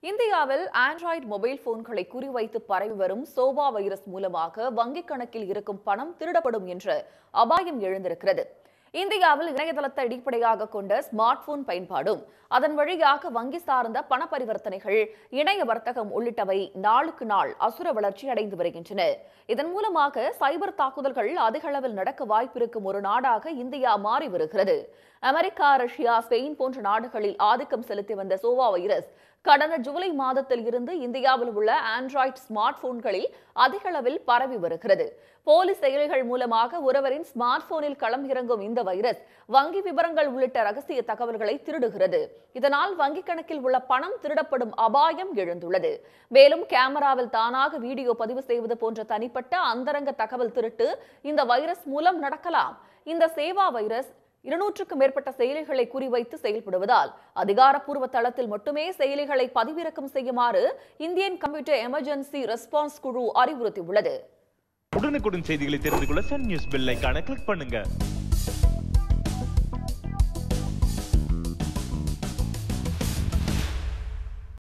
இந்தியாவில் Android mobile போன்களை குறிவைத்து பரவி வரும் சோவா வைரஸ் மூலமாக வங்கிக் கணக்கில் இருக்கும் பணம் திருடப்படும் என்ற அபாயம் எழுந்திருக்கிறது இந்தியாவில் இணையதளத்தை அடிப்படையாக கொண்ட ஸ்மார்ட் போன் பயன்பாடும் அதன் வழியாக வங்கி சார்ந்த பண பரிவர்த்தனைகள் இணைய வர்த்தகம் உள்ளிட்டவை நாளுக்கு நாள் அசுர வளர்ச்சி அடைந்து வருகின்றன இதன் மூலமாக சைபர் தாக்குதல்கள் அதிக அளவில் நடக்க வாய்ப்பிருக்கும் ஒரு நாடாக இந்தியா மாறி வருகிறது அமெரிக்கா ரஷ்யா ஸ்பெயின் போன்ற நாடுகளில் ஆதிக்கம் செலுத்தி வந்த சோவா வைரஸ் கடந்த ஜூலை மாதத்தில் இருந்து இந்தியாவில் உள்ள ஆண்ட்ராய்டு ஸ்மார்ட் போன்களில் அதிக அளவில் பரவி வருகிறது போலி செயலிகள் மூலமாக ஒருவரின் ஸ்மார்ட் போனில் களம் இறங்கும் இந்த வைரஸ் வங்கி விவரங்கள் உள்ளிட்ட ரகசிய தகவல்களை திருடுகிறது இதனால் வங்கிக் கணக்கில் உள்ள பணம் திருடப்படும் அபாயம் எழுந்துள்ளது மேலும் கேமராவில் தானாக வீடியோ பதிவு செய்வது போன்ற தனிப்பட்ட அந்தரங்க தகவல் திருட்டு இந்த வைரஸ் மூலம் நடக்கலாம் இந்த சேவா வைரஸ் இருநூற்றுக்கும் மேற்பட்ட செயலிகளை குறிவைத்து செயல்படுவதால் அதிகாரப்பூர்வ தளத்தில் மட்டுமே செயலிகளை பதிவிறக்கம் செய்யுமாறு இந்தியன் கம்ப்யூட்டர் எமர்ஜென்சி ரெஸ்பான்ஸ் குழு அறிவுறுத்தியுள்ளது உடனுக்குடன் செய்திகளை தெரிந்து கொள்ள சன் நியூஸ் பெல் ஐகானை கிளிக் பண்ணுங்க